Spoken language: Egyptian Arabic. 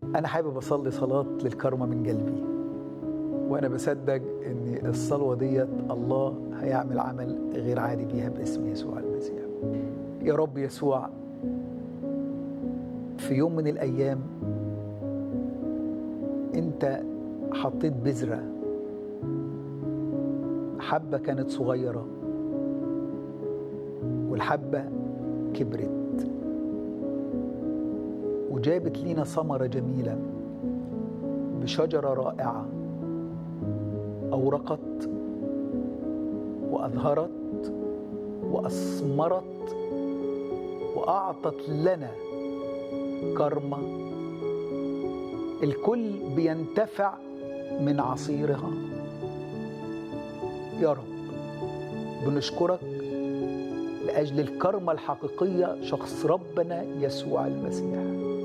أنا حابب أصلي صلاة للكرمة من قلبي وأنا بصدق إن الصلوة ديت الله هيعمل عمل غير عادي بيها باسم يسوع المسيح يا رب يسوع في يوم من الأيام أنت حطيت بذرة حبة كانت صغيرة والحبة كبرت وجابت لينا ثمرة جميلة بشجرة رائعة أورقت وأظهرت وأثمرت وأعطت لنا كرمة الكل بينتفع من عصيرها يا رب بنشكرك لأجل الكرمة الحقيقية شخص ربنا يسوع المسيح